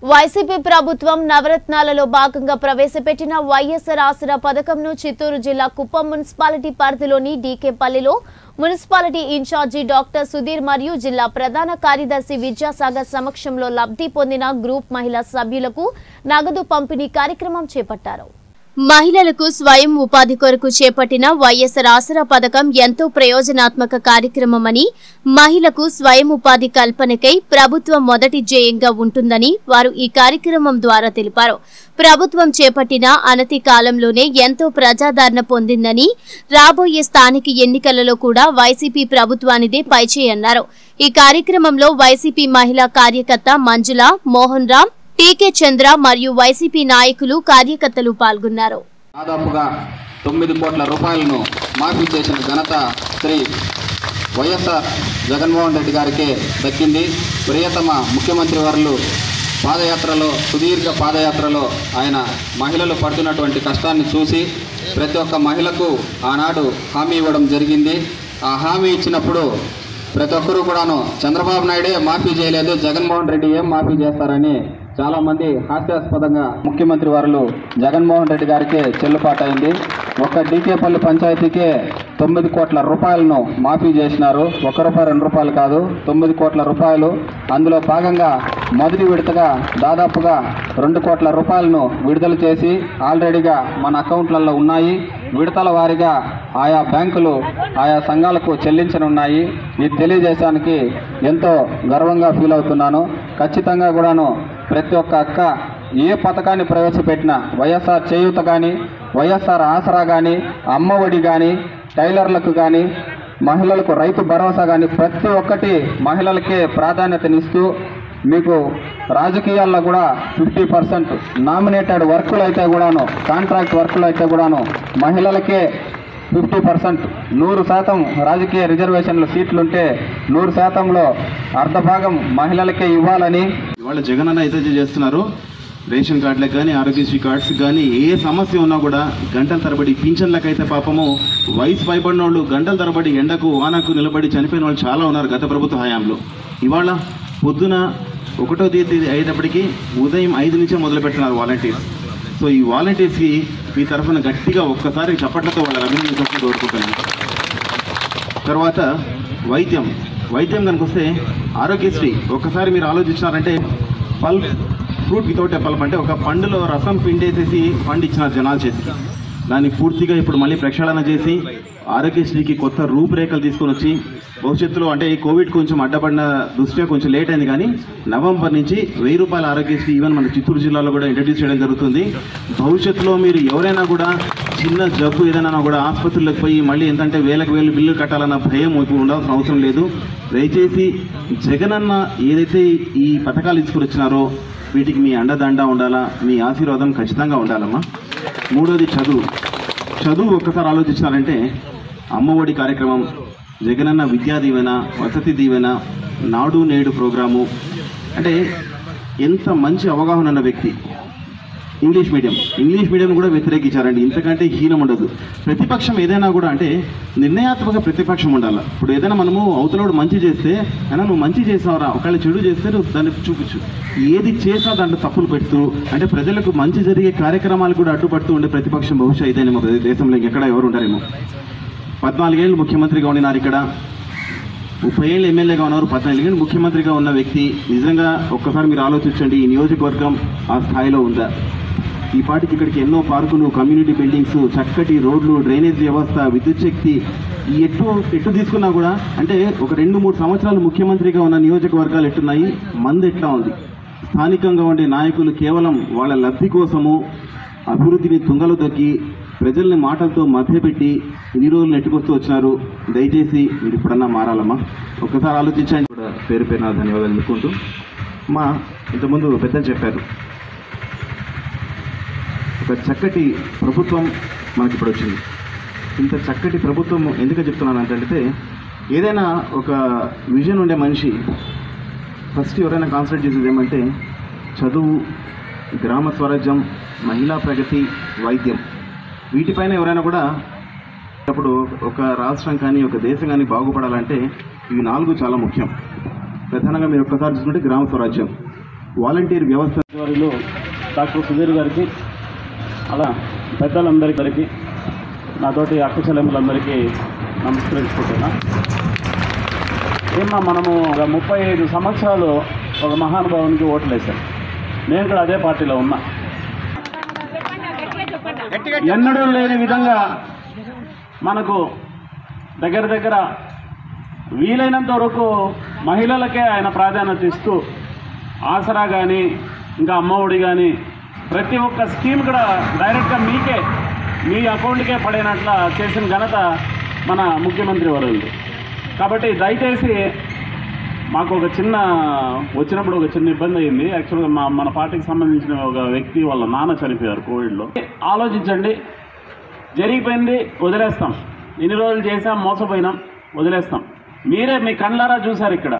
YCP ప్రభుత్వం నవరత్నాలలో భాగంగా ప్రవేశపెట్టిన వైఎస్ఆర్ ఆసరా పథకంను చిత్తూరు జిల్లా కుప్పం మున్సిపాలిటీ పరిధిలోని డీకేపల్లిలో మున్సిపాలిటీ ఇన్ఛార్జి డాక్టర్ సుధీర్ మరియు జిల్లా ప్రధాన కార్యదర్శి విద్యాసాగర్ సమక్షంలో లబ్ధి పొందిన గ్రూప్ మహిళా సభ్యులకు నగదు పంపిణీ కార్యక్రమం చేపట్టారు మహిళలకు స్వయం ఉపాధి కొరకు చేపట్టిన వైఎస్ఆర్ ఆసరా పథకం ఎంతో ప్రయోజనాత్మక కార్యక్రమమని మహిళకు స్వయం ఉపాధి కల్పనకై ప్రభుత్వం మొదటి ధ్యేయంగా ఉంటుందని వారు ఈ కార్యక్రమం ద్వారా తెలిపారు ప్రభుత్వం చేపట్టిన అనతి కాలంలోనే ఎంతో ప్రజాదరణ పొందిందని రాబోయే స్థానిక ఎన్నికలలో కూడా వైసీపీ ప్రభుత్వానిదే పైచేయన్నారు ఈ కార్యక్రమంలో వైసీపీ మహిళా కార్యకర్త మంజుల మోహన్ రామ్ టీకే చంద్ర మరియు వైసీపీ నాయకులు కార్యకర్తలు పాల్గొన్నారు దాదాపుగా తొమ్మిది కోట్ల రూపాయలను మాఫీ చేసిన ఘనత శ్రీ వైఎస్ఆర్ జగన్మోహన్ రెడ్డి గారికే దక్కింది ప్రియతమ ముఖ్యమంత్రి వర్లు పాదయాత్రలో సుదీర్ఘ పాదయాత్రలో ఆయన మహిళలు పడుతున్నటువంటి కష్టాన్ని చూసి ప్రతి ఒక్క మహిళకు ఆనాడు హామీ ఇవ్వడం జరిగింది ఆ హామీ ఇచ్చినప్పుడు ప్రతి ఒక్కరూ కూడాను చంద్రబాబు నాయుడే మాఫీ చేయలేదు జగన్మోహన్ రెడ్డి ఏం మాఫీ చేస్తారని చాలా మంది హాస్యాస్పదంగా ముఖ్యమంత్రి వారు జగన్మోహన్ రెడ్డి గారికే చెల్లుబాటు అయింది ఒక్క డీకేపల్లి పంచాయతీకే తొమ్మిది కోట్ల రూపాయలను మాఫీ చేసినారు ఒక్క రూపాయి రెండు రూపాయలు కాదు తొమ్మిది కోట్ల రూపాయలు అందులో భాగంగా మొదటి విడతగా దాదాపుగా రెండు కోట్ల రూపాయలను విడుదల చేసి ఆల్రెడీగా మన అకౌంట్లలో ఉన్నాయి విడతల వారీగా ఆయా బ్యాంకులు ఆయా సంఘాలకు చెల్లించనున్నాయి ఇది తెలియజేయడానికి ఎంతో గర్వంగా ఫీల్ అవుతున్నాను ఖచ్చితంగా కూడాను ప్రతి ఒక్క అక్క ఏ పథకాన్ని ప్రవేశపెట్టినా వైఎస్ఆర్ చేయూత కానీ వైఎస్ఆర్ ఆసరా కానీ అమ్మఒడి కానీ టైలర్లకు కానీ మహిళలకు రైతు భరోసా కానీ ప్రతి ఒక్కటి మహిళలకే ప్రాధాన్యతనిస్తూ మీకు రాజకీయాల్లో కూడా ఫిఫ్టీ పర్సెంట్ నామినేటెడ్ వర్కులు అయితే కూడాను కాంట్రాక్ట్ వర్కులు అయితే కూడాను మహిళలకే ఫిఫ్టీ పర్సెంట్ నూరు శాతం రాజకీయ రిజర్వేషన్ల సీట్లుంటే నూరు శాతంలో అర్ధ భాగం మహిళలకే ఇవ్వాలని ఇవాళ జగన్ అన్న అయితే చేస్తున్నారు రేషన్ కార్డులకు కానీ ఆరోగ్యశ్రీ కార్డ్స్ కానీ ఏ సమస్య ఉన్నా కూడా గంటల తరబడి పింఛన్లకైతే పాపము వయసు పైబడిన వాళ్ళు గంటల తరబడి ఎండకు వానకు నిలబడి చనిపోయిన వాళ్ళు చాలా ఉన్నారు గత ప్రభుత్వ హయాంలో ఇవాళ పొద్దున ఒకటో తేదీ అయ్యేటప్పటికి ఉదయం ఐదు నుంచే మొదలు పెడుతున్నారు వాలంటీర్స్ సో ఈ వాలంటీర్స్కి మీ తరఫున గట్టిగా ఒక్కసారి చప్పట్లతో వాళ్ళ అభినందించడం కోరుకుంటున్నాను తర్వాత వైద్యం వైద్యం కనుక వస్తే ఆరోగ్యశ్రీ ఒక్కసారి మీరు ఆలోచించినారంటే pulp fruit without a pulp అంటే ఒక పండులో రసం పిండేసేసి పండు ఇచ్చినారు జనాల చేతికి దాన్ని పూర్తిగా ఇప్పుడు మళ్ళీ ప్రక్షాళన చేసి ఆరోగ్యశ్రీకి కొత్త రూపురేఖలు తీసుకొని వచ్చి భవిష్యత్తులో అంటే ఈ కోవిడ్ కొంచెం అడ్డపడిన దృష్ట్యా కొంచెం లేట్ అయింది కానీ నవంబర్ నుంచి వెయ్యి రూపాయల ఆరోగ్యశ్రీ ఈవెన్ మన చిత్తూరు జిల్లాలో కూడా ఇంట్రడ్యూస్ చేయడం జరుగుతుంది భవిష్యత్తులో మీరు ఎవరైనా కూడా చిన్న జబ్బు ఏదైనా కూడా ఆసుపత్రులకు పోయి మళ్ళీ ఎంతంటే వేలకు వేలు బిల్లు కట్టాలన్న భయం ఇప్పుడు ఉండాల్సిన అవసరం లేదు దయచేసి జగనన్న ఏదైతే ఈ పథకాలు తీసుకుని వచ్చినారో వీటికి మీ అండదండ ఉండాలా మీ ఆశీర్వాదం ఖచ్చితంగా ఉండాలమ్మా మూడోది చదువు చదువు ఒక్కసారి ఆలోచించాలంటే అమ్మఒడి కార్యక్రమం జగనన్న విద్యా దీవెన వసతి దీవెన నాడు నేడు ప్రోగ్రాము అంటే ఎంత మంచి అవగాహన ఉన్న వ్యక్తి ఇంగ్లీష్ మీడియం ఇంగ్లీష్ మీడియం కూడా వ్యతిరేకించారండి ఇంతకంటే హీనం ఉండదు ప్రతిపక్షం ఏదైనా కూడా అంటే నిర్ణయాత్మక ప్రతిపక్షం ఉండాలి ఇప్పుడు ఏదైనా మనము అవతలోడు మంచి చేస్తే అయినా నువ్వు మంచి చేసావురా ఒకవేళ చెడు చేస్తే నువ్వు దాన్ని చూపించు ఏది చేసినా దాంట్లో తప్పులు పెడుతూ అంటే ప్రజలకు మంచి జరిగే కార్యక్రమాలు కూడా అడ్డుపడుతూ ఉండే ప్రతిపక్షం బహుశా ఇదేనేమో దేశంలో ఇంకెక్కడ ఎవరు ఉంటారేమో పద్నాలుగేళ్ళు ముఖ్యమంత్రిగా ఉండినారు ఇక్కడ ముప్పై ఏళ్ళు ఎమ్మెల్యేగా ఉన్నారు పద్నాలుగేళ్ళు ముఖ్యమంత్రిగా ఉన్న వ్యక్తి నిజంగా ఒక్కసారి మీరు ఆలోచించండి ఈ నియోజకవర్గం ఆ స్థాయిలో ఉందా ఈ పాటికి ఇక్కడికి ఎన్నో పార్కులు కమ్యూనిటీ బిల్డింగ్స్ చక్కటి రోడ్లు డ్రైనేజ్ వ్యవస్థ విద్యుత్ శక్తి ఈ ఎటు ఎటు తీసుకున్నా కూడా అంటే ఒక రెండు మూడు సంవత్సరాలు ముఖ్యమంత్రిగా ఉన్న నియోజకవర్గాలు ఎట్టున్నాయి మంది ఎట్లా ఉంది స్థానికంగా ఉండే నాయకులు కేవలం వాళ్ళ లబ్ధి కోసము అభివృద్ధిని తుంగలు దొక్కి ప్రజల్ని మాటలతో మభ్యపెట్టి ఇన్ని రోజులు నెట్టుకొస్తూ వచ్చినారు దయచేసి మీరు ఇప్పుడన్నా మారాలమ్మా ఒక్కసారి ఆలోచించండి కూడా పేరు పేరున ధన్యవాదాలు చెప్పుకుంటూ మా ఇంతకుముందు పెద్దలు చెప్పారు ఒక చక్కటి ప్రభుత్వం మనకి ఇప్పుడు వచ్చింది ఇంత చక్కటి ప్రభుత్వం ఎందుకు చెప్తున్నాను అంటే ఏదైనా ఒక విజన్ ఉండే మనిషి ఫస్ట్ ఎవరైనా కాన్సన్ట్రేట్ చేసేది ఏమంటే చదువు గ్రామ స్వరాజ్యం మహిళా ప్రగతి వైద్యం వీటిపైన ఎవరైనా కూడా అప్పుడు ఒక రాష్ట్రం కానీ ఒక దేశం కానీ బాగుపడాలంటే ఇవి నాలుగు చాలా ముఖ్యం ప్రధానంగా మీరు ఒక్కసారి చూసుకుంటే గ్రామ స్వరాజ్యం వాలంటీర్ వ్యవస్థ వర్యులు డాక్టర్ సుధీర్ గారికి అలా పెద్దలందరికీ నాతోటి అక్క చెల్లెములందరికీ నమస్కరించుకుంటున్నా ఏమన్నా మనము ఒక ముప్పై ఐదు సంవత్సరాలు ఒక మహానుభావునికి ఓట్లు వేశాం నేను కూడా అదే పార్టీలో ఉన్నా ఎన్నడూ లేని విధంగా మనకు దగ్గర దగ్గర వీలైనంత వరకు మహిళలకే ఆయన ప్రాధాన్యత ఇస్తూ ఆసరా కానీ ఇంకా అమ్మఒడి కానీ ప్రతి ఒక్క స్కీమ్ కూడా డైరెక్ట్గా మీకే మీ అకౌంట్కే పడేనట్ల చేసిన ఘనత మన ముఖ్యమంత్రి వరుంది కాబట్టి దయచేసి మాకు ఒక చిన్న వచ్చినప్పుడు ఒక చిన్న ఇబ్బంది అయింది యాక్చువల్గా మా మన పార్టీకి సంబంధించిన ఒక వ్యక్తి వాళ్ళ నాన్న చనిపోయారు కోవిడ్లో ఆలోచించండి జరిగిపోయింది వదిలేస్తాం ఇన్ని రోజులు చేసాం మోసపోయినాం వదిలేస్తాం మీరే మీ కళ్ళారా చూశారు ఇక్కడ